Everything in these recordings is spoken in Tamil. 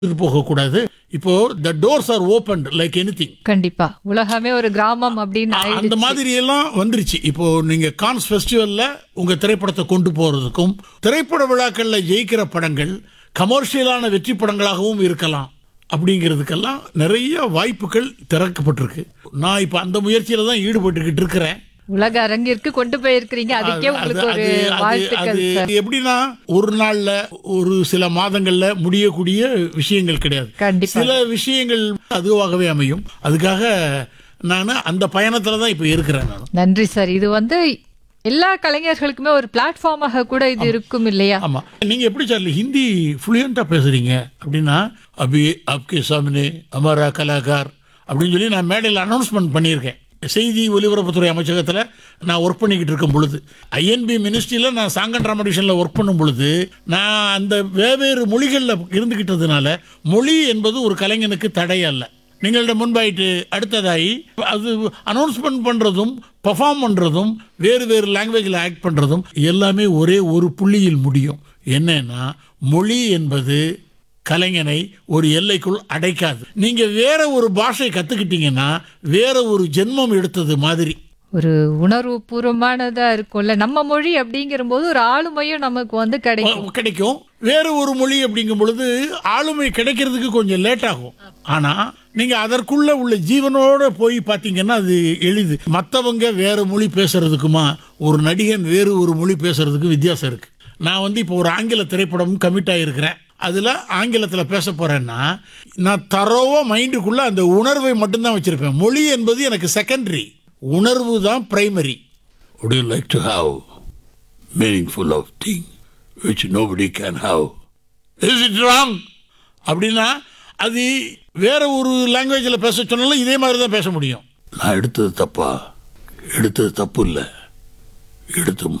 போகக்கூடாது இப்போ the doors are open like any கண்டிப்பா உலகமே ஒரு கிராமம் அப்படின்னு அந்த ஆயிடுச்சு மாதிரி எல்லாம் வந்துருச்சு இப்போ நீங்க கான்ஸ் ஃபெஸ்டிவல்ல உங்க திரைப்படத்தை கொண்டு போறதுக்கும் திரைப்பட விழாக்கள்ல ஜெயிக்கிற படங்கள் கமர்ஷியலான வெற்றி படங்களாகவும் இருக்கலாம் அப்படிங்கிறதுக்கெல்லாம் நிறைய வாய்ப்புகள் திறக்கப்பட்டிருக்கு நான் இப்போ அந்த முயற்சியில தான் ஈடுபட்டுக்கிட்டு இருக்கிறேன் உலக அரங்கிற்கு கொண்டு போயிருக்கிறீங்க அதுக்கே அது- உங்களுக்கு ஒரு அது- அது- வாழ்த்துக்கள் அது சார் எப்படின்னா ஒரு நாள்ல ஒரு சில மாதங்கள்ல முடியக்கூடிய விஷயங்கள் கிடையாது கண்டிப்பா சில விஷயங்கள் அதுவாகவே அமையும் அதுக்காக நான் அந்த பயணத்துல தான் இப்போ இருக்கிறேன் நான் நன்றி சார் இது வந்து எல்லா கலைஞர்களுக்குமே ஒரு பிளாட்ஃபார்மாக கூட இது இருக்கும் இல்லையா ஆமா நீங்க எப்படி சார்லி ஹிந்தி ஃப்ளூயண்டா பேசுறீங்க அப்படின்னா அபி அப்கே சாமினே அமரா கலாகார் அப்படின்னு சொல்லி நான் மேடையில் அனௌன்ஸ்மெண்ட் பண்ணியிருக்கேன் செய்தி ஒலிபரப்புத்துறை அமைச்சகத்தில் நான் ஒர்க் பண்ணிக்கிட்டு இருக்கும் பொழுது ஐஎன்பி மினிஸ்ட்ரியில் நான் சாங்கன் ராமடிஷனில் ஒர்க் பண்ணும் பொழுது நான் அந்த வெவ்வேறு மொழிகளில் இருந்துக்கிட்டதுனால மொழி என்பது ஒரு கலைஞனுக்கு தடை அல்ல நீங்கள்ட்ட முன்பாயிட்டு அடுத்ததாகி அது அனௌன்ஸ்மெண்ட் பண்ணுறதும் பர்ஃபார்ம் பண்ணுறதும் வேறு வேறு லாங்குவேஜில் ஆக்ட் பண்ணுறதும் எல்லாமே ஒரே ஒரு புள்ளியில் முடியும் என்னன்னா மொழி என்பது கலைஞனை ஒரு எல்லைக்குள் அடைக்காது நீங்க வேற ஒரு பாஷை கத்துக்கிட்டீங்கன்னா வேற ஒரு ஜென்மம் எடுத்தது மாதிரி ஒரு உணர்வு பூர்வமானதா இருக்கும்ல நம்ம மொழி அப்படிங்கிற போது ஒரு ஆளுமையும் நமக்கு வந்து கிடைக்கும் கிடைக்கும் வேற ஒரு மொழி அப்படிங்கும் பொழுது ஆளுமை கிடைக்கிறதுக்கு கொஞ்சம் லேட் ஆகும் ஆனா நீங்க அதற்குள்ள உள்ள ஜீவனோட போய் பாத்தீங்கன்னா அது எளிது மத்தவங்க வேற மொழி பேசுறதுக்குமா ஒரு நடிகன் வேறு ஒரு மொழி பேசுறதுக்கு வித்தியாசம் இருக்கு நான் வந்து இப்போ ஒரு ஆங்கில திரைப்படம் கமிட் ஆகிருக்கிறேன் அதில் ஆங்கிலத்தில் பேச போகிறேன்னா நான் தரோவா மைண்டுக்குள்ளே அந்த உணர்வை மட்டும்தான் வச்சுருப்பேன் மொழி என்பது எனக்கு செகண்டரி உணர்வு தான் primary would you like to have meaningful of thing which nobody can have is it wrong அப்படின்னா அது வேற ஒரு லாங்குவேஜில் பேச சொன்னாலும் இதே மாதிரி தான் பேச முடியும் நான் எடுத்தது தப்பா எடுத்தது தப்பு இல்லை எடுத்தும்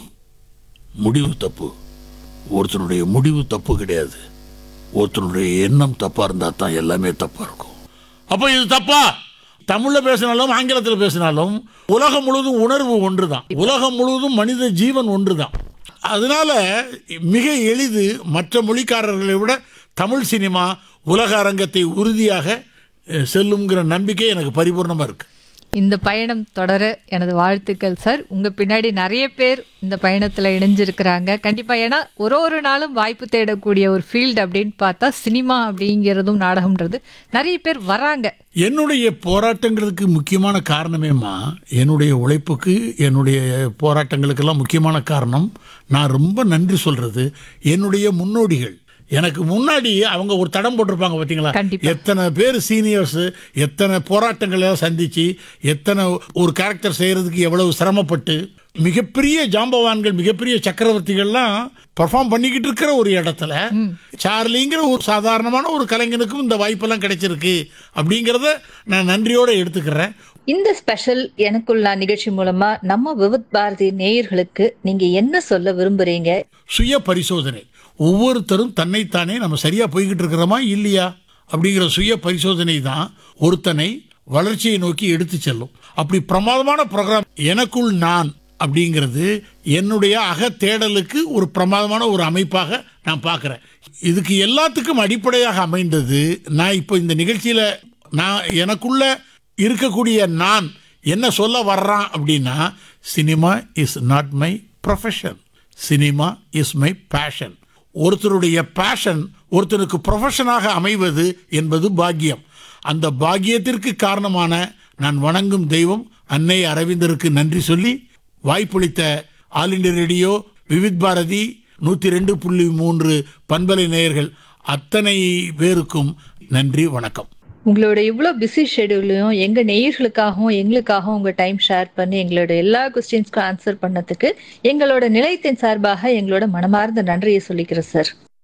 முடிவு தப்பு ஒருத்தனுடைய முடிவு தப்பு கிடையாது ஒருத்தனுடைய எண்ணம் தப்பா இருந்தா தான் எல்லாமே தப்பா இருக்கும் அப்போ இது தப்பா தமிழ்ல பேசினாலும் ஆங்கிலத்தில் பேசினாலும் உலகம் முழுவதும் உணர்வு ஒன்றுதான் உலகம் முழுவதும் மனித ஜீவன் ஒன்றுதான் அதனால மிக எளிது மற்ற மொழிக்காரர்களை விட தமிழ் சினிமா உலக அரங்கத்தை உறுதியாக அஹ், செல்லுங்கிற நம்பிக்கை எனக்கு பரிபூர்ணமா இருக்கு இந்த பயணம் தொடர எனது வாழ்த்துக்கள் சார் உங்க பின்னாடி நிறைய பேர் இந்த பயணத்துல இணைஞ்சிருக்கிறாங்க கண்டிப்பா ஏன்னா ஒரு ஒரு நாளும் வாய்ப்பு தேடக்கூடிய ஒரு ஃபீல்டு அப்படின்னு பார்த்தா சினிமா அப்படிங்கிறதும் நாடகம்ன்றது நிறைய பேர் வராங்க என்னுடைய போராட்டங்களுக்கு முக்கியமான காரணமேம்மா என்னுடைய உழைப்புக்கு என்னுடைய போராட்டங்களுக்கெல்லாம் முக்கியமான காரணம் நான் ரொம்ப நன்றி சொல்றது என்னுடைய முன்னோடிகள் எனக்கு முன்னாடி அவங்க ஒரு தடம் போட்டிருப்பாங்க பார்த்தீங்களா கண்டிப்பா. எத்தனை பேர் சீனியர்ஸ் எத்தனை போராட்டங்களை சந்திச்சு எத்தனை ஒரு கேரக்டர் செய்யறதுக்கு எவ்வளவு சிரமப்பட்டு மிகப்பெரிய ஜாம்பவான்கள் மிகப்பெரிய சக்கரவர்த்திகள்லாம் பெர்ஃபார்ம் பண்ணிக்கிட்டு இருக்கிற ஒரு இடத்துல சார்லிங்கிற ஒரு சாதாரணமான ஒரு கலைஞனுக்கும் இந்த வாய்ப்பெல்லாம் கிடைச்சிருக்கு அப்படிங்கிறத நான் நன்றியோட எடுத்துக்கிறேன் இந்த ஸ்பெஷல் எனக்குள்ள நிகழ்ச்சி மூலமா நம்ம விவித் பாரதி நேயர்களுக்கு நீங்க என்ன சொல்ல விரும்புறீங்க சுய பரிசோதனை ஒவ்வொருத்தரும் தன்னைத்தானே நம்ம சரியா போய்கிட்டு இருக்கிறோமா இல்லையா அப்படிங்கிற சுய பரிசோதனை தான் ஒருத்தனை வளர்ச்சியை நோக்கி எடுத்து செல்லும் அப்படி பிரமாதமான ப்ரோக்ராம் எனக்குள் நான் அப்படிங்கிறது என்னுடைய அகத்தேடலுக்கு ஒரு பிரமாதமான ஒரு அமைப்பாக நான் பார்க்குறேன் இதுக்கு எல்லாத்துக்கும் அடிப்படையாக அமைந்தது நான் இப்போ இந்த நிகழ்ச்சியில் நான் எனக்குள்ள இருக்கக்கூடிய நான் என்ன சொல்ல வர்றான் அப்படின்னா cinema is not my profession cinema is my passion ஒருத்தருடைய பேஷன் ஒருத்தனுக்கு ப்ரொஃபஷனாக அமைவது என்பது பாக்கியம் அந்த பாக்கியத்திற்கு காரணமான நான் வணங்கும் தெய்வம் அன்னை அரவிந்தருக்கு நன்றி சொல்லி வாய்ப்பளித்த all India radio Vividh Bharati நூற்றி ரெண்டு புள்ளி மூன்று பண்பலை நேயர்கள் அத்தனை பேருக்கும் நன்றி வணக்கம் உங்களோட இவ்வளோ பிஸி ஷெடியூலையும் எங்க நேயர்களுக்காகவும் எங்களுக்காகவும் உங்க டைம் ஷேர் பண்ணி எங்களோட எல்லா கொஸ்டின்ஸ்க்கும் ஆன்சர் பண்ணதுக்கு எங்களோட நிலையத்தின் சார்பாக எங்களோட மனமார்ந்த நன்றியை சொல்லிக்கிறேன் சார்